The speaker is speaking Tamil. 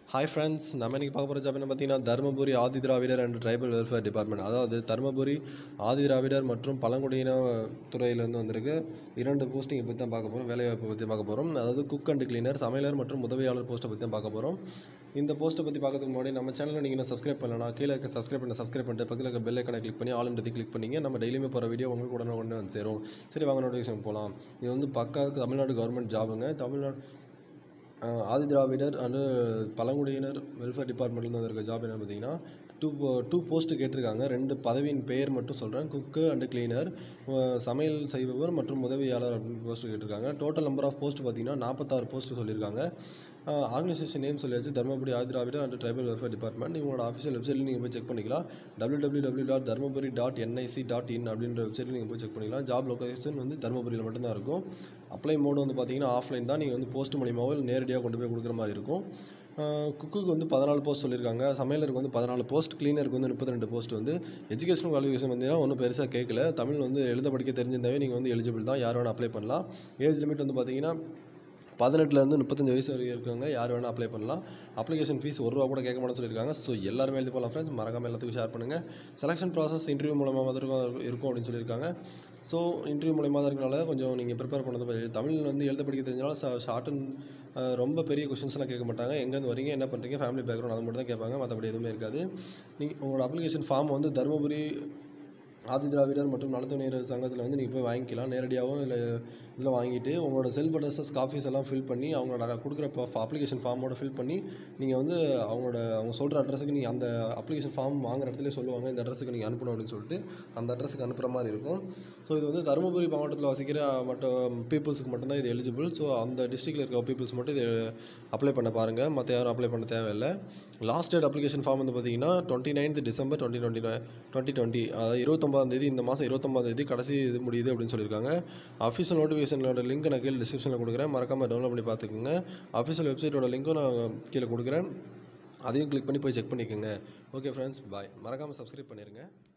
ஹாய் ஃப்ரெண்ட்ஸ் நம்ம இன்றைக்கி பார்க்க போகிற ஜாப் என்ன பார்த்தீங்கன்னா Dharmapuri Adi Dravidar and tribal welfare department அதாவது தருமபுரி ஆதி திராவிடர் மற்றும் பழங்குடியின துறையிலேருந்து வந்திருக்கு இரண்டு போஸ்டிங்கை பற்றி தான் பார்க்க போகிறோம் வேலைவாய்ப்பை பற்றி பார்க்க போகிறோம் அதாவது குக் அண்ட் கிளீனர் சமையலர் மற்றும் உதவியாளர் போஸ்ட்டை பற்றி தான் பார்க்க போகிறோம் இந்த போஸ்ட்டை பற்றி பார்க்கறதுக்கு முன்னாடி நம்ம சேனலில் நீங்கள் இன்னும் சப்ஸ்கிரைப் பண்ணலாம் கீழே இருக்க சப்ஸ்கிரைப் பண்ண சப்ஸ்கிரைப் பண்ணிட்டு பக்கத்தில் இருக்க பெல் ஐக்கனை கிளிக் பண்ணி ஆல் இன்றதை கிளிக் பண்ணிங்க நம்ம டெய்லியுமே போகிற வீடியோ உங்களுக்கு உடனே உடனே வந்து சேரும் சரி வாங்க நோட்டிஃபிகேஷன் போகலாம் இது வந்து பக்காவுக்கு தமிழ்நாடு கவர்மெண்ட் ஜாபுங்க தமிழ்நாடு ஆஹ் ஆதி திராவிடர் அண்டு பழங்குடியினர் வெல்ஃபேர் டிபார்ட்மெண்ட்லேருந்து வந்திருக்க ஜாப் என்ன பார்த்தீங்கன்னா டூ டூ போஸ்ட்டு கேட்டிருக்காங்க ரெண்டு பதவியின் பெயர் மட்டும் சொல்கிறேன் குக்கு அண்டு கிளீனர் சமையல் செய்பவர் மற்றும் உதவியாளர் அப்படின்னு போஸ்ட்டு கேட்டிருக்காங்க டோட்டல் நம்பர் ஆஃப் போஸ்ட் பார்த்தீங்கன்னா நாற்பத்தாறு போஸ்ட் சொல்லியிருக்காங்க ஆர்கனைசேஷன் நேம் சொல்லியாச்சு Dharmapuri Adi Dravidar and tribal welfare department இவங்களோட அஃபிஷியல் வெப்சைட்டில் நீங்கள் போய் செக் பண்ணிக்கலாம் W W W dot Dharmapuri dot NIC dot in அப்படின்ற வெப்சைட்டில் நீங்கள் போய் செக் பண்ணிக்கலாம் ஜாப் லொகேஷன் வந்து தர்மபுரியில் மட்டும்தான் இருக்கும் அப்ளை மோடு வந்து பார்த்தீங்கன்னா ஆஃப்லைன் தான் நீங்கள் வந்து போஸ்ட் மூலியமாவோ இல்லை நேரடியாக கொண்டு போய் கொடுக்குற மாதிரி இருக்கும் குக்குக்கு வந்து பதினாலு போஸ்ட் சொல்லியிருக்காங்க சமையலருக்கு வந்து பதினாலு போஸ்ட் கிளீனருக்கு வந்து முப்பத்தி ரெண்டு போஸ்ட் வந்து எஜுகேஷன் குவாலிஃபிகேஷன் பார்த்தீங்கன்னா ஒன்றும் பெருசாக கேட்கல தமிழ் வந்து எழுத படிக்க தெரிஞ்சிருந்தாவே நீங்கள் வந்து எலிஜிபிள் தான் யார் வேணால் அப்ளை பண்ணலாம் ஏஜ் லிமிட் வந்து பார்த்தீங்கன்னா பதினெட்டுலேருந்து முப்பத்தஞ்சு வயசு வரைக்கும் இருக்கவங்க யார் வேணால் அப்ளை பண்ணலாம் அப்ளிகேஷன் ஃபீஸ் ஒரு ரூபா கூட கேட்க மாட்டேன்னு சொல்லியிருக்காங்க ஸோ எல்லாருமே எழுதி போகலாம் ஃப்ரெண்ட்ஸ் மறக்காம எல்லாத்துக்கும் ஷேர் பண்ணுங்கள் செலெக்ஷன் ப்ராசஸ் இன்டர்வியூ மூலமாக தான் இருக்கும் இருக்கும் அப்படின்னு சொல்லியிருக்காங்க ஸோ இன்டர்வியூ மூலமாக தான் இருக்கனால கொஞ்சம் நீங்கள் ப்ரிப்பேர் பண்ணது தமிழ் வந்து எழுத படிக்க தெரிஞ்சாலும் ஷார்ட் அண்ட் ரொம்ப பெரிய கொஷின்ஸ்லாம் கேட்க மாட்டாங்க எங்கேருந்து வரீங்க என்ன பண்ணுறீங்க ஃபேமிலி பேக்ரவுண்ட் அதை மட்டும் தான் கேட்பாங்க மற்றபடி எதுவுமே இருக்காது நீங்கள் உங்களோட அப்ளிகேஷன் ஃபார்ம் வந்து தருமபுரி ஆதி திராவிடர் மற்றும் நலத்துணையர் சங்கத்தில் வந்து நீங்கள் போய் வாங்கிக்கலாம் நேரடியாகவும் இல்லை இதில் வாங்கிட்டு உங்களோட செல்ஃப் அட்ரஸஸ் காஃபீஸ் எல்லாம் ஃபில் பண்ணி அவங்களோட கொடுக்குற அப்ளிகேஷன் ஃபார்மோட ஃபில் பண்ணி நீங்கள் வந்து அவங்களோட அவங்க சொல்கிற அட்ரஸுக்கு நீங்கள் அந்த அப்ளிகேஷன் ஃபார்ம் வாங்குற இடத்துல சொல்லுவாங்க இந்த அட்ரஸுக்கு நீங்கள் அனுப்பணும் அப்படின்னு சொல்லிட்டு அந்த அட்ரஸுக்கு அனுப்புகிற மாதிரி இருக்கும் ஸோ இது வந்து தருமபுரி மாவட்டத்தில் வசிக்கிற மட்டும் பீப்புள்ஸுக்கு மட்டும்தான் இது எலிஜிபிள் ஸோ அந்த டிஸ்ட்ரிக்டில் இருக்க பீப்புள்ஸ் மட்டும் இது அப்ளை பண்ண பாருங்கள் மற்ற யாரும் அப்ளை பண்ண தேவையில்லை லாஸ்ட் டேட் அப்ளிகேஷன் ஃபார்ம் வந்து பார்த்தீங்கன்னா twenty ninth December twenty twenty twenty twenty அதாவது இருபத்தொம்பதாம் தேதி இந்த மாதம் இருபத்தொம்பதாம் தேதி கடைசி இது முடியுது அப்படின்னு சொல்லியிருக்காங்க அஃபிஷியல் நோட்டிஃபிகேஷனோட லிங்க் நான் கீழே டிஸ்கிரிப்ஷனில் கொடுக்குறேன் மறக்காமல் டவுன்லோட் பண்ணி பார்த்துக்குங்க அஃபிஷியல் வெப்சைட்டோட லிங்க்கும் நான் கீழே கொடுக்குறேன் அதையும் கிளிக் பண்ணி போய் செக் பண்ணிக்கோங்க ஓகே ஃப்ரெண்ட்ஸ் பாய் மறக்காமல் சப்ஸ்கிரைப் பண்ணிடுங்க